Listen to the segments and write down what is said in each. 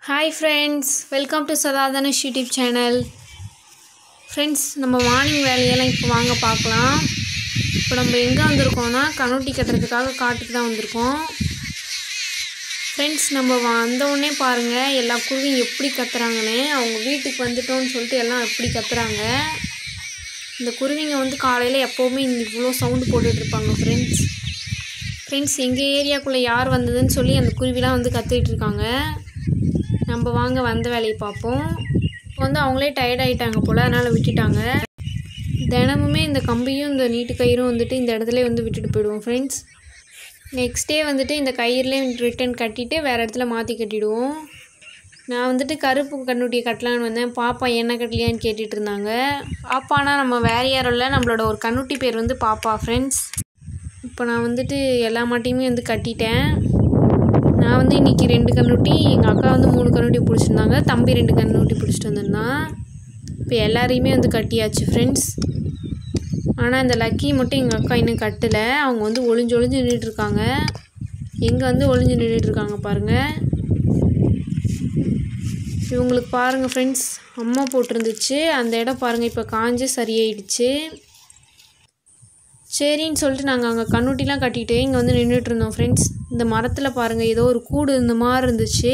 hi friends welcome to சதாதனுஷ் YouTube channel friends நம்ம morning வேலையெல்லாம் இப்போ வாங்க பார்க்கலாம் இப்போ நம்ம எங்கே வந்திருக்கோம்னா கனூட்டி கட்டுறதுக்காக காட்டுக்கு தான் வந்திருக்கோம் ஃப்ரெண்ட்ஸ் நம்ம வந்த உடனே பாருங்கள் எல்லா குருவியும் எப்படி கத்துறாங்கன்னு அவங்க வீட்டுக்கு வந்துட்டோம்னு சொல்லிட்டு எல்லாம் எப்படி கத்துறாங்க இந்த குருவிங்க வந்து காலையில் எப்போவுமே இந்த இவ்வளோ சவுண்டு போட்டுட்டு இருப்பாங்க ஃப்ரெண்ட்ஸ் ஃப்ரெண்ட்ஸ் எங்கள் ஏரியாக்குள்ளே யார் வந்ததுன்னு சொல்லி அந்த குருவிலாம் வந்து கத்திட்டு இருக்காங்க நம்ம வாங்க வந்த வேலையை பார்ப்போம் இப்போ வந்து அவங்களே டயர்ட் ஆகிட்டாங்க போல் அதனால் விட்டுட்டாங்க தினமுமே இந்த கம்பியும் இந்த நீட்டு கயிறும் வந்துட்டு இந்த இடத்துல வந்து விட்டுட்டு போயிடுவோம் ஃப்ரெண்ட்ஸ் நெக்ஸ்ட் டே வந்துட்டு இந்த கயிறுலேயே ரிட்டன் கட்டிட்டு வேறு இடத்துல மாற்றி கட்டிடுவோம் நான் வந்துட்டு கருப்பு கண்ணுட்டியை கட்டலான்னு வந்தேன் பாப்பா என்ன கட்டலையான்னு கேட்டுட்டு இருந்தாங்க பாப்பானா நம்ம வேற யாரும் இல்லை நம்மளோட ஒரு கண்ணுட்டி பேர் வந்து பாப்பா ஃப்ரெண்ட்ஸ் இப்போ நான் வந்துட்டு எல்லா மாட்டையுமே வந்து கட்டிட்டேன் நான் வந்து இன்றைக்கி ரெண்டு கண்ணுட்டி எங்கள் அக்கா வந்து மூணு கண்ணுட்டி பிடிச்சிருந்தாங்க தம்பி ரெண்டு கண்ணுட்டி பிடிச்சிட்டு வந்திருந்தான் இப்போ எல்லாரையுமே வந்து கட்டியாச்சு ஃப்ரெண்ட்ஸ் ஆனால் இந்த லக்கி மட்டும் எங்கள் அக்கா இன்னும் கட்டலை அவங்க வந்து ஒளிஞ்சு ஒளிஞ்சு நின்றுட்டுருக்காங்க எங்கே வந்து ஒளிஞ்சு நின்றுட்டுருக்காங்க பாருங்கள் இவங்களுக்கு பாருங்கள் ஃப்ரெண்ட்ஸ் அம்மா போட்டிருந்துச்சு அந்த இடம் பாருங்கள் இப்போ காஞ்சு சரியாயிடுச்சு சரின்னு சொல்லிட்டு நாங்கள் அங்கே கண்ணுட்டிலாம் கட்டிட்டு இங்கே வந்து நின்றுட்டு இருந்தோம் ஃப்ரெண்ட்ஸ் இந்த மரத்தில் பாருங்கள் ஏதோ ஒரு கூடு இந்த மாதிரி இருந்துச்சு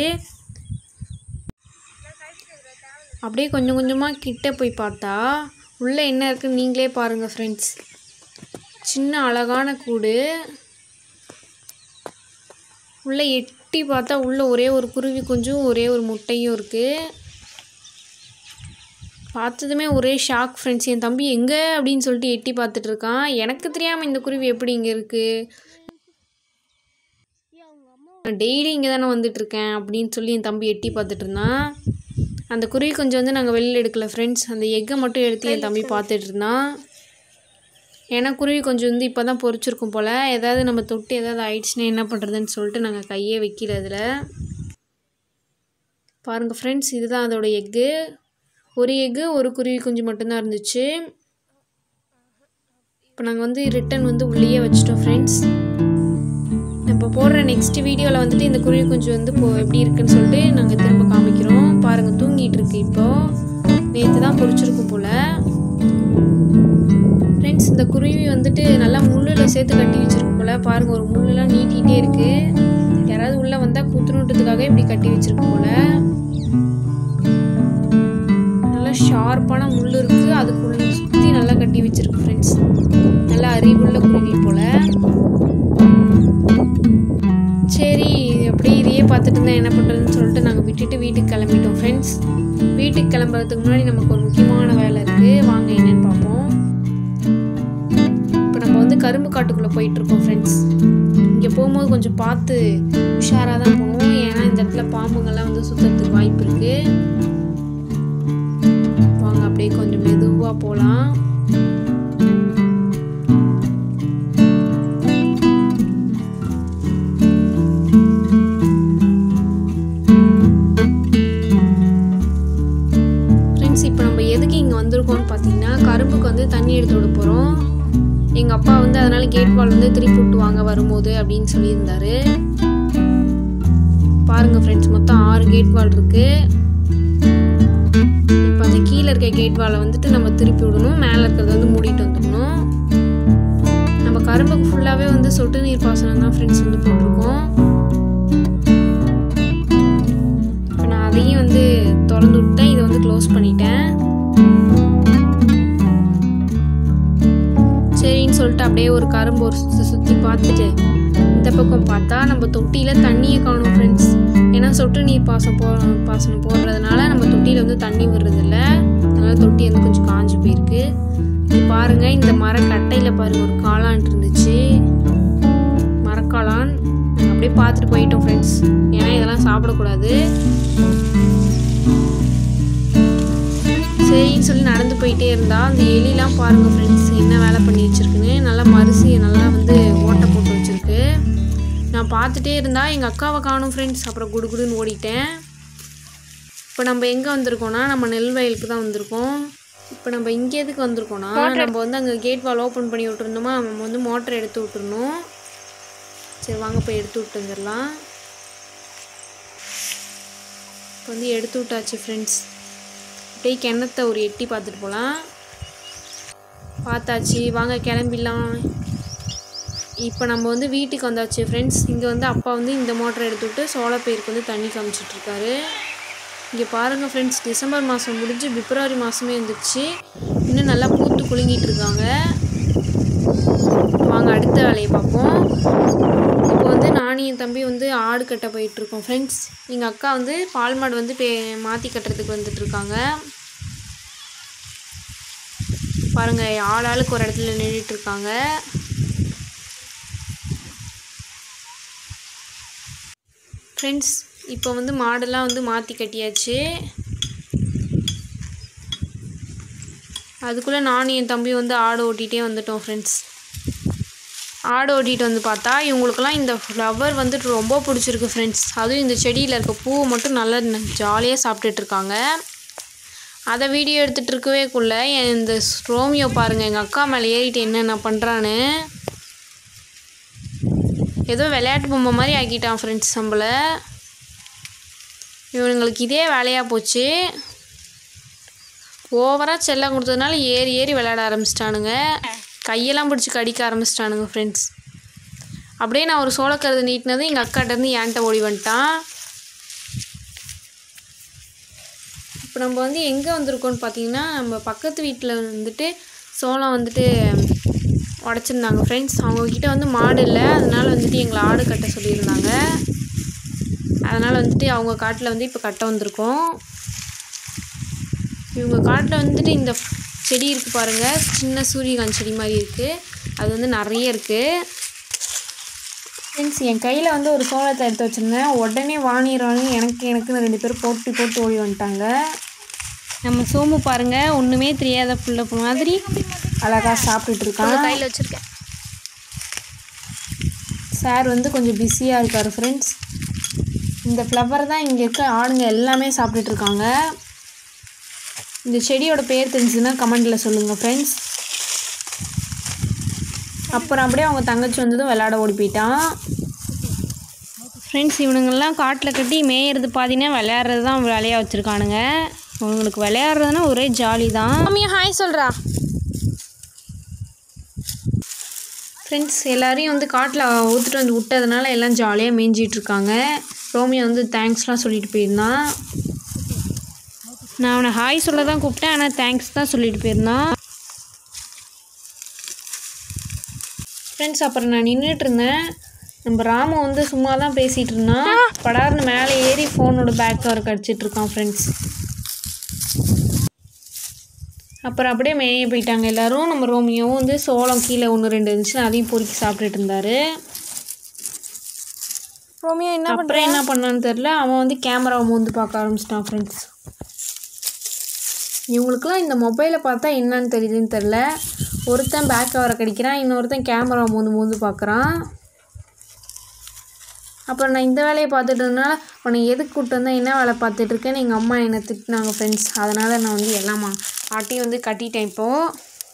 அப்படியே கொஞ்சம் கொஞ்சமாக கிட்ட போய் பார்த்தா உள்ளே என்ன இருக்குன்னு நீங்களே பாருங்கள் ஃப்ரெண்ட்ஸ் சின்ன அழகான கூடு உள்ளே எட்டி பார்த்தா உள்ளே ஒரே ஒரு குருவி குஞ்சும் ஒரே ஒரு முட்டையும் இருக்குது பார்த்ததுமே ஒரே ஷாக் ஃப்ரெண்ட்ஸ் என் தம்பி எங்கே அப்படின்னு சொல்லிட்டு எட்டி பார்த்துட்டு இருக்கான் எனக்கு தெரியாமல் இந்த குருவி எப்படி இங்கே இருக்குது டெய்லி இங்கே தானே வந்துட்டுருக்கேன் அப்படின்னு சொல்லி என் தம்பி எட்டி பார்த்துட்டு இருந்தான் அந்த குருவி கொஞ்சம் வந்து நாங்கள் வெளியில் எடுக்கல ஃப்ரெண்ட்ஸ் அந்த எக்கை மட்டும் எடுத்து என் தம்பி பார்த்துட்டு இருந்தான் ஏன்னா குருவி கொஞ்சம் வந்து இப்போ தான் பொறிச்சிருக்கும் போல் ஏதாவது நம்ம தொட்டு ஏதாவது ஆயிடுச்சுன்னா என்ன பண்ணுறதுன்னு சொல்லிட்டு நாங்கள் கையே வைக்கல அதில் பாருங்கள் ஃப்ரெண்ட்ஸ் இதுதான் அதோட எக்கு ஒரு எக்கு ஒரு குருவி குஞ்சு மட்டும்தான் இருந்துச்சு இப்போ நாங்கள் வந்து ரிட்டன் வந்து உள்ளேயே வச்சிட்டோம் ஃப்ரெண்ட்ஸ் இப்போ போடுற நெக்ஸ்ட் வீடியோவில் வந்துட்டு இந்த குருவி குஞ்சு வந்து இப்போ எப்படி இருக்குன்னு சொல்லிட்டு நாங்கள் திரும்ப காமிக்கிறோம் பாருங்கள் தூங்கிட்டு இருக்கு இப்போது நேற்று தான் பொறிச்சிருக்கும் போல் ஃப்ரெண்ட்ஸ் இந்த குருவி வந்துட்டு நல்லா முள்ளில் சேர்த்து கட்டி வச்சிருக்கும் போல் பாருங்கள் ஒரு முள்ளெல்லாம் நீட்டிகிட்டே இருக்குது யாராவது உள்ளே வந்தால் குத்துணுன்றதுக்காக இப்படி கட்டி வச்சிருக்கும் போல் நல்லா ஷார்ப்பான முள் இருக்குது அதுக்குள்ள சுற்றி நல்லா கட்டி வச்சிருக்கு ஃப்ரெண்ட்ஸ் நல்லா அறிவுள்ள குருவி போல் சரி அப்படியே இதையே பார்த்துட்டு இருந்தால் என்ன பண்ணுறதுன்னு சொல்லிட்டு நாங்கள் விட்டுட்டு வீட்டுக்கு கிளம்பிட்டோம் ஃப்ரெண்ட்ஸ் வீட்டுக்கு கிளம்புறதுக்கு முன்னாடி நமக்கு ஒரு முக்கியமான வேலை இருக்குது வாங்க என்னன்னு பார்ப்போம் இப்போ நம்ம வந்து கரும்பு காட்டுக்குள்ளே போயிட்டுருக்கோம் ஃப்ரெண்ட்ஸ் இங்கே போகும்போது கொஞ்சம் பார்த்து உஷாராக தான் போகணும் ஏன்னா இந்த இடத்துல பாம்புங்கள்லாம் வந்து சுற்றுறதுக்கு வாய்ப்பு இருக்குது வாங்க அப்படியே கொஞ்சம் மெதுவாக போகலாம் ஃப்ரெண்ட்ஸ் இப்போ நம்ம எதுக்கு இங்கே வந்திருக்கோம்னு பார்த்தீங்கன்னா கரும்புக்கு வந்து தண்ணி எடுத்து விட போகிறோம் எங்கள் அப்பா வந்து அதனால் கேட் வால் வந்து திருப்பி விட்டுவாங்க வரும்போது அப்படின்னு சொல்லியிருந்தாரு பாருங்கள் ஃப்ரெண்ட்ஸ் மொத்தம் ஆறு கேட் வால் இருக்குது இப்போ அந்த கீழே இருக்க கேட் வாலை வந்துட்டு நம்ம திருப்பி விடணும் மேலே இருக்கிறத வந்து மூடிட்டு வந்துடணும் நம்ம கரும்புக்கு ஃபுல்லாகவே வந்து சொட்டு நீர் பாசனம் தான் ஃப்ரெண்ட்ஸ் வந்து போட்டிருக்கோம் இப்போ நான் அதையும் வந்து திறந்து விட்டேன் இதை வந்து க்ளோஸ் பண்ணிட்டேன் சரின்னு சொல்லிட்டு அப்படியே ஒரு கரும்பு ஒரு சுற்றி சுற்றி பார்த்துட்டு இந்த பக்கம் பார்த்தா நம்ம தொட்டியில் தண்ணியை காணும் ஃப்ரெண்ட்ஸ் ஏன்னா சொட்டு நீர் பாசம் போ பாசனம் போடுறதுனால நம்ம தொட்டியில் வந்து தண்ணி விடுறதில்ல அதனால் தொட்டி வந்து கொஞ்சம் காஞ்சு போயிருக்கு இது பாருங்கள் இந்த மரக்கட்டையில் பாருங்கள் ஒரு காளான் இருந்துச்சு மரக்காளான் நாங்கள் அப்படியே பார்த்துட்டு போயிட்டோம் ஃப்ரெண்ட்ஸ் ஏன்னா இதெல்லாம் சாப்பிடக்கூடாது சரின்னு சொல்லி நடந்து போயிட்டே இருந்தா அந்த எலிலாம் பாருங்கள் ஃப்ரெண்ட்ஸ் என்ன வேலை பண்ணி வச்சுருக்குன்னு நல்லா மரிசியை நல்லா வந்து ஓட்டை போட்டு வச்சுருக்கு நான் பார்த்துட்டே இருந்தா எங்கள் அக்காவை காணும் ஃப்ரெண்ட்ஸ் அப்புறம் குடுகுடுன்னு ஓடிட்டேன் இப்போ நம்ம எங்கே வந்திருக்கோம்னா நம்ம நெல் வயலுக்கு தான் வந்திருக்கோம் இப்போ நம்ம இங்கே எதுக்கு வந்திருக்கோம்னா நம்ம வந்து அங்கே கேட் வால் ஓப்பன் பண்ணி விட்டுருந்தோமா நம்ம வந்து மோட்டர் எடுத்து விட்டுருணும் சரி வாங்க போய் எடுத்து விட்டு வந்துடலாம் இப்போ வந்து எடுத்து விட்டாச்சு ஃப்ரெண்ட்ஸ் அப்படியே கிணத்த ஒரு எட்டி பார்த்துட்டு போகலாம் பார்த்தாச்சு வாங்க கிளம்பிடலாம் இப்போ நம்ம வந்து வீட்டுக்கு வந்தாச்சு ஃப்ரெண்ட்ஸ் இங்கே வந்து அப்பா வந்து இந்த மோட்டரை எடுத்துவிட்டு சோளப்பயிருக்கு வந்து தண்ணி காமிச்சிட்ருக்காரு இங்கே பாருங்கள் ஃப்ரெண்ட்ஸ் டிசம்பர் மாதம் முடிஞ்சு பிப்ரவரி மாதமே வந்துச்சு இன்னும் நல்லா பூத்து குலுங்கிட்டு இருக்காங்க வாங்க அடுத்த வேலையை பார்ப்போம் இப்போ வந்து நானும் என் தம்பி வந்து ஆடு கட்ட போயிட்டுருக்கோம் ஃப்ரெண்ட்ஸ் எங்கள் அக்கா வந்து பால் மாடு வந்து பே மாற்றி கட்டுறதுக்கு வந்துட்டுருக்காங்க பாருங்கள் ஆள் ஆளுக்கு ஒரு இடத்துல நின்றுட்டு இருக்காங்க ஃப்ரெண்ட்ஸ் இப்போ வந்து மாடெல்லாம் வந்து மாற்றி கட்டியாச்சு அதுக்குள்ளே நானும் என் தம்பி வந்து ஆடு ஓட்டிகிட்டே வந்துட்டோம் ஃப்ரெண்ட்ஸ் ஆடு ஓட்டிகிட்டு வந்து பார்த்தா இவங்களுக்கெல்லாம் இந்த ஃப்ளவர் வந்துட்டு ரொம்ப பிடிச்சிருக்கு ஃப்ரெண்ட்ஸ் அதுவும் இந்த செடியில் இருக்க பூவை மட்டும் நல்லா ஜாலியாக சாப்பிட்டுட்டு இருக்காங்க அதை வீடியோ எடுத்துகிட்டு இருக்கவேக்குள்ள என் இந்த ரோமியோ பாருங்கள் எங்கள் அக்கா மேலே ஏறிட்டு என்னென்ன பண்ணுறான்னு ஏதோ விளையாட்டு பொம்மை மாதிரி ஆக்கிட்டான் ஃப்ரெண்ட்ஸ் நம்மளை இவனுங்களுக்கு இதே வேலையாக போச்சு ஓவராக செல்லம் கொடுத்ததுனால ஏறி ஏறி விளையாட ஆரம்பிச்சிட்டானுங்க கையெல்லாம் பிடிச்சி கடிக்க ஆரம்பிச்சிட்டானுங்க ஃப்ரெண்ட்ஸ் அப்படியே நான் ஒரு சோளக்கருது நீட்டினது எங்கள் அக்காட்டேருந்து ஏன்ட்ட ஓடி வந்துட்டான் இப்போ நம்ம வந்து எங்கே வந்திருக்கோம்னு பார்த்தீங்கன்னா நம்ம பக்கத்து வீட்டில் வந்துட்டு சோளம் வந்துட்டு உடச்சிருந்தாங்க ஃப்ரெண்ட்ஸ் அவங்கக்கிட்ட வந்து மாடு இல்லை அதனால் வந்துட்டு எங்களை ஆடு கட்ட சொல்லியிருந்தாங்க அதனால் வந்துட்டு அவங்க காட்டில் வந்து இப்போ கட்ட வந்திருக்கோம் இவங்க காட்டில் வந்துட்டு இந்த செடி இருக்குது பாருங்கள் சின்ன சூரியகாந்த் செடி மாதிரி இருக்குது அது வந்து நிறைய இருக்குது ஃப்ரெண்ட்ஸ் என் கையில் வந்து ஒரு சோளத்தை எடுத்து வச்சுருந்தேன் உடனே வாணிடுறாங்க எனக்கு எனக்குன்னு ரெண்டு பேரும் போட்டு போட்டு ஓடி வந்துட்டாங்க நம்ம சோமு பாருங்கள் ஒன்றுமே தெரியாத புள்ள மாதிரி அழகாக சாப்பிட்டுட்டு இருக்கான் கையில் வச்சுருக்கேன் சார் வந்து கொஞ்சம் பிஸியாக இருக்கார் ஃப்ரெண்ட்ஸ் இந்த ஃப்ளவர் தான் இங்கே இருக்க ஆடுங்க எல்லாமே சாப்பிட்டுட்டு இருக்காங்க இந்த செடியோட பேர் தெரிஞ்சுன்னா கமெண்டில் சொல்லுங்கள் ஃப்ரெண்ட்ஸ் அப்புறம் அப்படியே அவங்க தங்கச்சி வந்ததும் விளையாட ஓடி போயிட்டான் ஃப்ரெண்ட்ஸ் இவனுங்கெல்லாம் காட்டில் கட்டி மேயறது பாதினா விளையாடுறது தான் வேலையாக வச்சுருக்கானுங்க இவங்களுக்கு விளையாடுறதுனா ஒரே ஜாலி தான் மம்மியும் ஹாய் சொல்கிறா ஃப்ரெண்ட்ஸ் எல்லாரையும் வந்து காட்டில் ஊற்றுட்டு வந்து விட்டதுனால எல்லாம் ஜாலியாக மேய்ஞ்சிட்டு இருக்காங்க ரோமியோ வந்து தேங்க்ஸ்லாம் சொல்லிட்டு போயிருந்தான் நான் அவனை ஹாய் சொல்ல தான் கூப்பிட்டேன் ஆனால் தேங்க்ஸ் தான் சொல்லிட்டு போயிருந்தான் ஃப்ரெண்ட்ஸ் அப்புறம் நான் நின்றுட்டு இருந்தேன் நம்ம ராமு வந்து சும்மா தான் பேசிகிட்டு இருந்தான் படார்னு மேலே ஏறி ஃபோனோட பேக் கவர் கடிச்சிட்டு இருக்கான் ஃப்ரெண்ட்ஸ் அப்புறம் அப்படியே மேய போயிட்டாங்க எல்லாரும் நம்ம ரோமியோவும் வந்து சோளம் கீழே ஒன்று ரெண்டு இருந்துச்சு அதையும் பொறுக்கி சாப்பிட்டுட்டு இருந்தாரு ரோமியோ என்ன அப்புறம் என்ன பண்ணான்னு தெரில அவன் வந்து கேமராவை மோந்து பார்க்க ஆரம்பிச்சிட்டான் ஃப்ரெண்ட்ஸ் இவங்களுக்குலாம் இந்த மொபைலை பார்த்தா என்னன்னு தெரியுதுன்னு தெரில ஒருத்தன் பேக் கவரை கடிக்கிறான் இன்னொருத்தன் கேமரா மோந்து மோந்து பார்க்குறான் அப்புறம் நான் இந்த வேலையை பார்த்துட்டு இருந்தனால உன்னை எதுக்கு கூப்பிட்டு வந்தேன் என்ன வேலை பார்த்துட்டு இருக்கேன்னு எங்கள் அம்மா என்னை திட்டினாங்க ஃப்ரெண்ட்ஸ் அதனால் நான் வந்து எல்லாமா ஆட்டையும் வந்து கட்டிட்டேன் இப்போது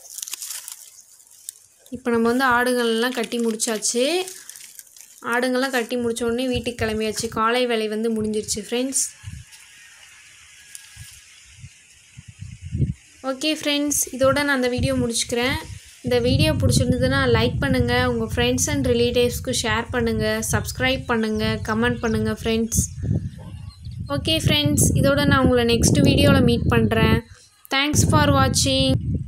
இப்போ நம்ம வந்து ஆடுகள்லாம் கட்டி முடிச்சாச்சு ஆடுங்கள்லாம் கட்டி முடிச்ச உடனே வீட்டுக்கு கிளம்பியாச்சு காலை வேலை வந்து முடிஞ்சிருச்சு ஃப்ரெண்ட்ஸ் ஓகே ஃப்ரெண்ட்ஸ் இதோட நான் அந்த வீடியோ முடிச்சுக்கிறேன் இந்த வீடியோ பிடிச்சிருந்ததுன்னா லைக் பண்ணுங்கள் உங்கள் ஃப்ரெண்ட்ஸ் அண்ட் ரிலேட்டிவ்ஸ்க்கு ஷேர் பண்ணுங்கள் சப்ஸ்கிரைப் பண்ணுங்கள் கமெண்ட் பண்ணுங்கள் ஃப்ரெண்ட்ஸ் ஓகே ஃப்ரெண்ட்ஸ் இதோட நான் உங்களை நெக்ஸ்ட் வீடியோவில் மீட் பண்ணுறேன் தேங்க்ஸ் ஃபார் வாட்சிங்